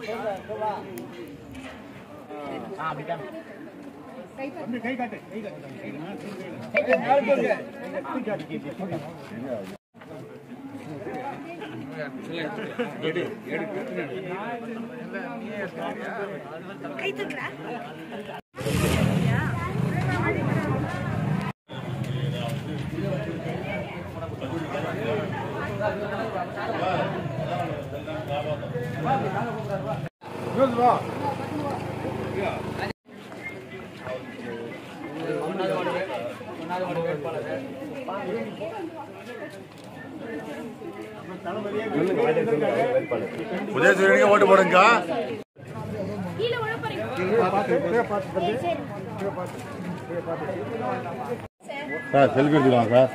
கை தூக்குறா உதயசூரியனுக்கு ஓட்டு போடுங்கக்கா கீழே விழ போறீங்க சார் செல்ஃபி எடுத்துக்கலாம் சார்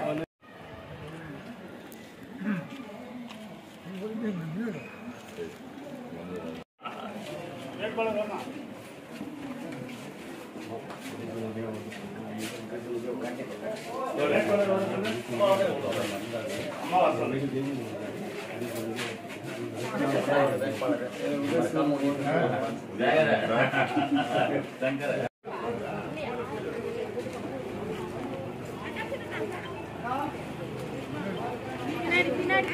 பின்னாடி பின்னாடி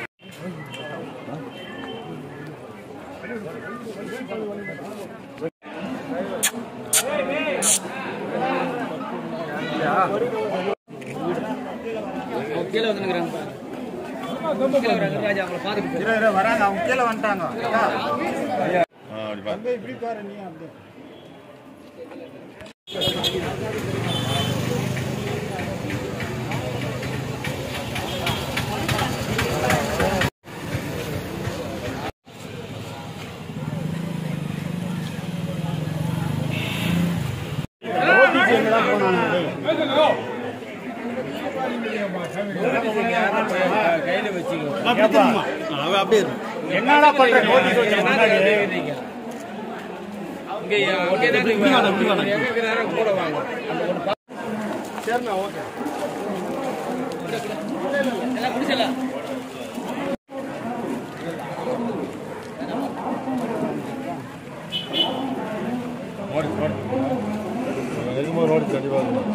கீழே வந்துருக்குறாங்க கீழே வராங்க ராஜா அவங்கள பார்த்துட்டு வராங்க அவங்க கீழே வந்துட்டாங்க ஆ, அப்படி பாரு. இப்படி பாரு நீ அப்படி கையில வச்சுக்கோ அப்படியே என்னடா பண்ற நோட்டீஸ் வச்ச முன்னாடி இங்க அங்கே தான் இப்படி வேணும் இப்படி வேணும் எங்க நேரம் கூட வாங்க சரிண்ணா ஓகே எல்லாம் குடிச்சலாம் நோட்டீஸ் போடு. எதுக்குமோ நோட்டீஸ் கண்டிப்பாக இருக்கணும்.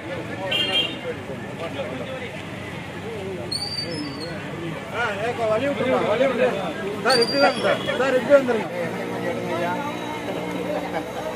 ஆ ஏக்கா வழி விட்டுருங்க வழி விட்டு சார் இப்படி தான் சார் சார் இப்படி வந்துருங்க